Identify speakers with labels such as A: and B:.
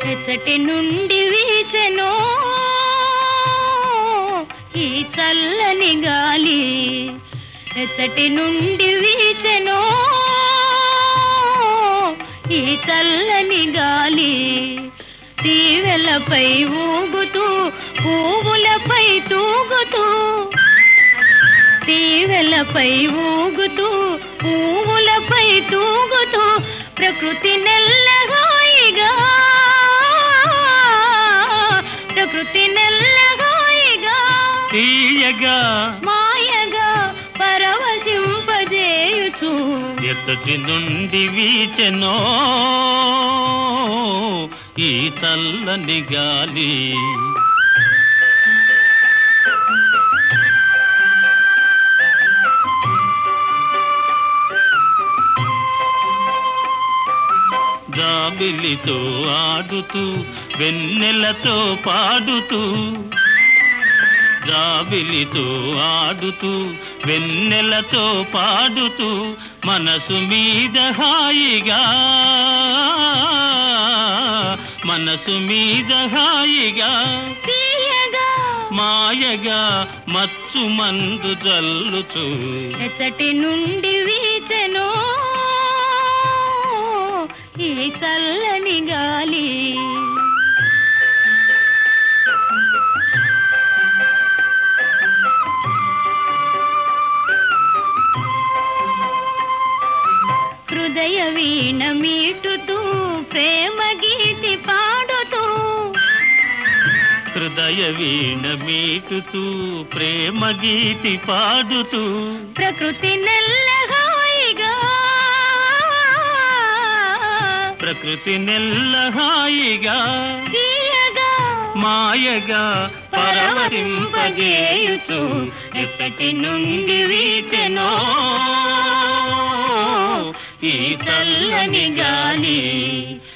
A: ఎచ్చటి నుండి వీచెనో ఈ చల్లని గాలి ఎచ్చటి నుండి వీచెనో ఈ చల్లని గాలి తీవెలపై ఊగుతూ పువ్వులపై తూగుతూ తీవెలపై ఊగుతూ పువ్వులపై తూగుతూ ప్రకృతి నెల్లగాయిగా ప్రకృతి నెల్లగాయిగా
B: తీయగా
A: మాయగా పరవశింపజేయుచు
B: ఎత్తటి నుండి వీచెనో ఈ చల్లని గాలి జాబిలితో ఆడుతూ వెన్నెలతో పాడుతూ జాబిలితో ఆడుతూ వెన్నెలతో పాడుతూ మనసు మీద హాయిగా మనసు మీద హాయిగా
A: తీయగా
B: మాయగా మత్తు మందు జల్లుతూ
A: ఎచ్చటి నుండి వీచెనో ఈ చల్లని గాలి హృదయ వీణ మీటుతూ ప్రేమ గీతి పాడుతూ
B: హృదయ వీణ మీటుతూ ప్రేమ గీతి పాడుతూ
A: ప్రకృతి నెల్లహాయిగా
B: ప్రకృతి నెల్ల హాయిగా
A: తీయగా
B: మాయగా పరవశింపజేయుచు ఎక్కటి నుండి వీచెనో ఈ చల్లని గాలి